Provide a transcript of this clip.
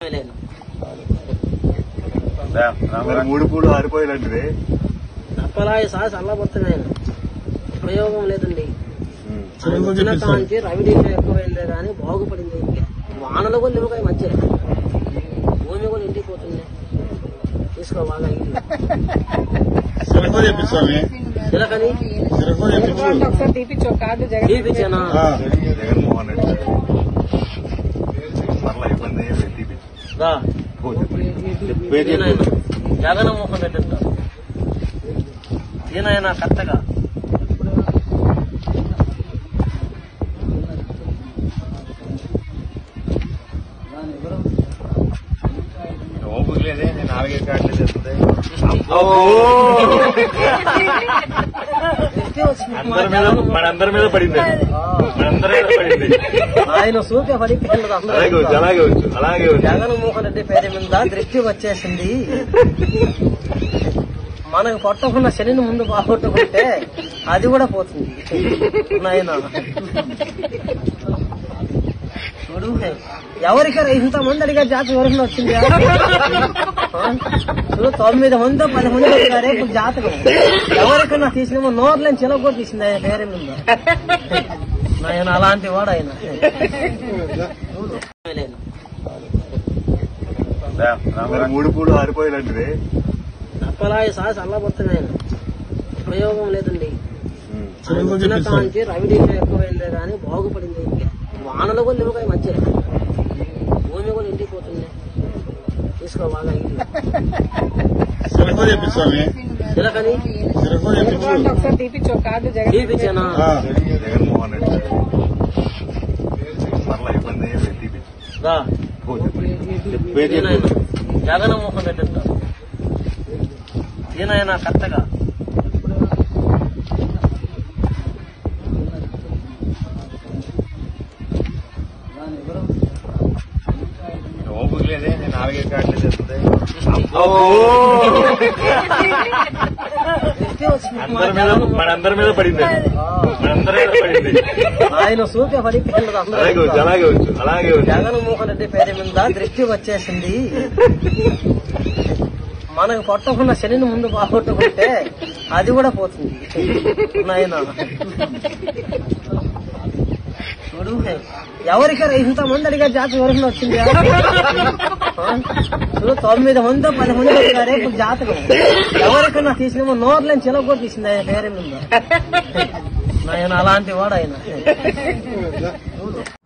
లేదు మరి మూడు పూలు ఆరిపోయినట్టుది తప్పలాయి సార్ చల్లబడుతున్నాయి ఉపయోగం లేదండి చిన్న ఆయన వచ్చిన కాంచి రవి నీళ్ళు ఎక్కువైందే కానీ బాగుపడింది వానలు కూడా లేవు కానీ మంచిగా భూమి కూడా ఎండిపోతుంది తీసుకో బాగా ఇల్లు సిరఫా చెప్పిస్తామే చిలకని సిరఫా చెప్పించు ఒకసారి తీపిచ్చు ఒక కార్డు జగన్ తీపిచ్చానా ఆ, జగన్మోహన్ రెడ్డి మరలా ఇబ్బంది ఏం లేదు, తీపిచ్చు. దా పో చెప్పండి. ఈయనాయన జగన్మోహన్ రెడ్డి అంటారు ఈయన కరెక్ట్గా ఓపిక లేదే నేను నాలుగైదు కార్డులు చేస్తుంది అందరి మీద మనందరి మీద పడింది అది. మనందరి మీద పడింది ఆయన సూపే పడి పిల్లలు అలాగే వచ్చు అందరూ అలాగే వచ్చు అలాగే వచ్చు జగన్మోహన్ రెడ్డి పేరు మీద దృష్టి వచ్చేసింది మనకు పట్టకుండా శనిని ముందు బాగొట్టుకుంటే అది కూడా పోతుంది నాయన చూడు ఎవరికైనా ఇంతమంది అడిగే జాతకం ఎవరికైనా వచ్చింది ఆ? చూడు తొమ్మిది మంది పది మంది అడిగారే ఇప్పుడు జాతకం ఎవరికైనా తీసినేమో నోట్లేని చిలక కూడా తీసింది ఆయన పేరు మీద నాయన అలాంటి వాడు ఆయన చూడు లేదు మరి మూడు పూలు ఆరిపోయినట్టుది తప్పలాయి సార్ చల్లబడుతున్నాయి ఉపయోగం లేదండి ఆయన చిన్న వచ్చిన చెప్పిస్తామే కాంచి రవి నీళ్ళు ఎక్కువైందే కానీ బాగుపడింది వానలు కూడా లేవు కానీ మంచిగా భూమి కూడా ఎండిపోతుంది తీసుకో బాగా ఇల్లు సిరఫా చెప్పిస్తామే చిలకని సిరఫా చెప్పించు ఒకసారి తీపిచ్చు ఒక కార్డు జగన్ తీపిచ్చానా ఆ, జగన్మోహన్ రెడ్డి మరలా ఇబ్బంది ఏం లేదు, తీపిచ్చు. దా పో చెప్పండి. ఈయనాయన జగన్మోహన్ రెడ్డి అంటారు ఈయన కరెక్ట్గా ఓపిక లేదే నేను నాలుగైదు కార్డులు చేస్తుంది దృష్టి వచ్చింది అందరి మీద మనందరి మీద పడింది అది. మనందరి మీద పడింది ఆయన సూపే పడి పిల్లలు అలాగే వచ్చు అందరూ అలాగే వచ్చు అలాగే వచ్చు జగన్మోహన్ రెడ్డి పేరు మీద దృష్టి వచ్చేసింది మనకు పట్టకుండా శనిని ముందు బాగొట్టుకుంటే అది కూడా పోతుంది నాయన చూడు ఎవరికైనా ఇంతమంది అడిగే జాతకం ఎవరికైనా వచ్చింది ఆ? చూడు తొమ్మిది మంది పది మంది అడిగారే ఇప్పుడు జాతకం ఎవరికైనా తీసినేమో నోట్లేని చిలక కూడా తీసింది ఆయన పేరు మీద నాయన అలాంటి వాడు ఆయన చూడు